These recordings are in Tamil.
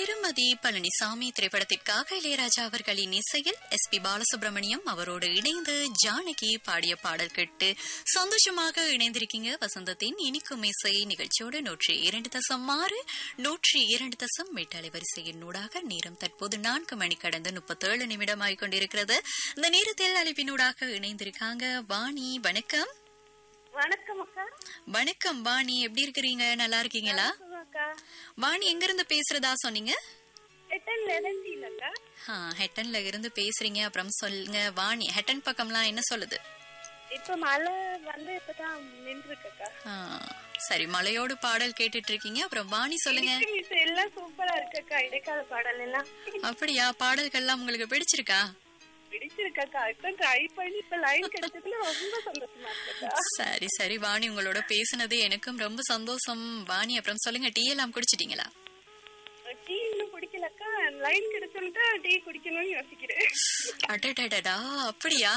திருமதி பழனிசாமி திரைப்படத்திற்காக இளையராஜா அவர்களின் இசையில் எஸ் பி பாலசுப்ரமணியம் அவரோடு இணைந்து ஜானகி பாடிய பாடல் கேட்டு சந்தோஷமாக இணைந்திருக்கீங்க வசந்தத்தின் இனிக்கும் இசை நிகழ்ச்சியோடு நூற்றி இரண்டு தசம் ஆறு நூற்றி இரண்டு தசம் மீட்டலை வரிசையின் ஊடாக நேரம் தற்போது நான்கு மணி கடந்து முப்பத்தேழு நிமிடம் ஆகிக்கொண்டிருக்கிறது இந்த நேரத்தில் அழைப்பினூடாக இணைந்திருக்காங்க வாணி வணக்கம் வணக்கம் அக்கா வணக்கம் வாணி எப்படி இருக்கிறீங்க நல்லா இருக்கீங்களா வணக்கம் அக்கா வாணி எங்க இருந்து பேசுறதா சொன்னீங்க எட்டன் லெவன்டீன் அக்கா ஆ, ஹெட்டன்ல இருந்து பேசுறீங்க அப்புறம் சொல்லுங்க வாணி ஹெட்டன் பக்கம்லாம் என்ன சொல்லுது இப்ப மழை வந்து இப்பதான் நின்றுருக்கு அக்கா ஆ, சரி மலையோடு பாடல் கேட்டுட்டு இருக்கீங்க அப்புறம் வாணி சொல்லுங்க இருக்கு மிஸ் எல்லாம் சூப்பரா இருக்கு அக்கா இடைக்கால பாடல் எல்லாம் அப்படியா பாடல்கள்லாம் உங்களுக்கு பிடிச்சிருக்கா பிடிச்சிருக்கு அக்கா இப்ப ட்ரை பண்ணி இப்ப லைன் கிடைச்சதுல ரொம்ப சந்தோஷமா இருக்கு அக்கா சரி சரி வாணி உங்களோட பேசுனது எனக்கும் ரொம்ப சந்தோஷம் வாணி அப்புறம் சொல்லுங்க டீ எல்லாம் குடிச்சிட்டீங்களா டீ இன்னும் குடிக்கல அக்கா லைன் கிடைச்சோன்ட்டு டீ குடிக்கணும்னு யோசிக்கிறேன் அடடடடா அப்படியா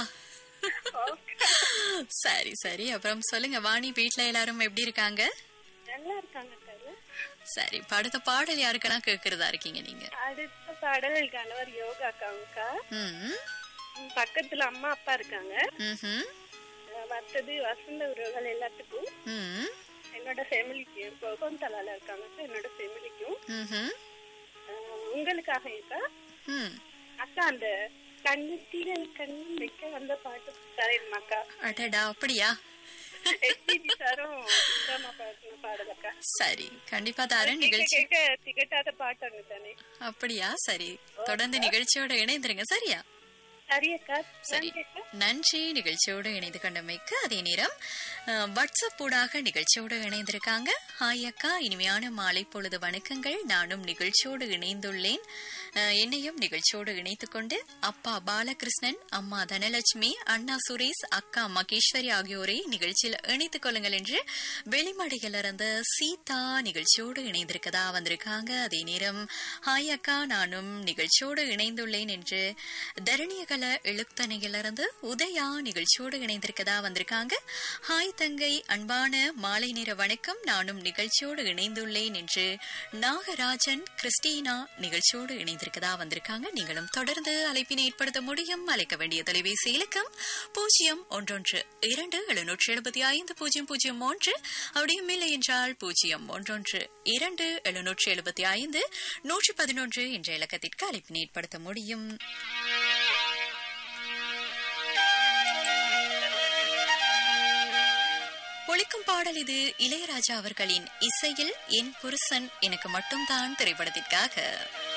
சரி சரி அப்புறம் சொல்லுங்க வாணி வீட்ல எல்லாரும் எப்படி இருக்காங்க நல்லா இருக்காங்க அக்கா சரி இப்ப அடுத்த பாடல் யாருக்கெல்லாம் கேக்குறதா இருக்கீங்க நீங்க அடுத்த பாடல் கணவர் யோகா அக்காவுக்கா ம் ம், பக்கத்துல அம்மா அப்பா இருக்காங்க ம்ஹும். அஹ் மத்தது வசந்த உறவுகள் எல்லாத்துக்கும் ம் என்னோட ஃபேமிலிக்கு கோகோந்தலால இருக்காங்க அக்கா, என்னோட ஃபேமிலிக்கும் ம்ஹும். அஹ் உங்களுக்காக இருக்கா ம் அக்கா அந்த கண்ணு தீரல் கண்ணு வைக்க வந்த பாட்டு தரேன் அக்கா அடடா அப்படியா எஸ்பிபி சாரும் சுத்தமா பாடின பாடல் அக்கா சரி கண்டிப்பா தரேன் கேட்க நிகழ்ச்சி கேட்க திகட்டாத பாட்டு தானே அப்படியா சரி தொடர்ந்து நிகழ்ச்சியோட இணைந்துருங்க சரியா சரி அக்கா சரி நன்றி அக்கா நன்றி நிகழ்ச்சியோடு இணைந்து கொண்டமைக்கு அதே நேரம் அஹ், வாட்ஸ்அப் ஊடாக நிகழ்ச்சியோடு இணைந்திருக்காங்க ஹாய் அக்கா இனிமையான மாலை பொழுது வணக்கங்கள் நானும் நிகழ்ச்சியோடு இணைந்துள்ளேன் அஹ், என்னையும் நிகழ்ச்சியோடு இணைத்துக் கொண்டு அப்பா பாலகிருஷ்ணன் அம்மா தனலட்சுமி அண்ணா சுரேஷ் அக்கா மகேஸ்வரி ஆகியோரை நிகழ்ச்சியில் இணைத்துக் கொள்ளுங்கள் என்று வெளிமடையிலிருந்து சீதா நிகழ்ச்சியோடு இணைந்திருக்கதா வந்திருக்காங்க அதே நேரம் ஹாய் அக்கா நானும் நிகழ்ச்சியோடு இணைந்துள்ளேன் என்று தரணியகல எழுத்தணையிலிருந்து உதயா நிகழ்ச்சியோடு இணைந்திருக்கதா வந்திருக்காங்க ஹாய் தங்கை அன்பான மாலை நேர வணக்கம் நானும் நிகழ்ச்சியோடு இணைந்துள்ளேன் என்று நாகராஜன் கிறிஸ்டினா நிகழ்ச்சியோடு இணைந்திருக்கதா வந்திருக்காங்க நீங்களும் தொடர்ந்து அழைப்பினை ஏற்படுத்த முடியும் அழைக்க வேண்டிய தொலைபேசி இலக்கம் பூஜ்ஜியம் ஒன்றொன்று இரண்டு எழுநூற்றி எழுபத்தி ஐந்து பூஜ்ஜியம் பூஜ்ஜியம் மூன்று அப்படியும் இல்லை என்றால் பூஜ்ஜியம் ஒன்றொன்று இரண்டு எழுநூற்றி எழுபத்தி ஐந்து நூற்றி பதினொன்று என்ற இலக்கத்திற்கு அழைப்பினை ஏற்படுத்த முடியும் ஒழிக்கும் பாடல் இது இளையராஜா அவர்களின் இசையில் என் புருஷன் எனக்கு மட்டும்தான் திரைப்படத்திற்காக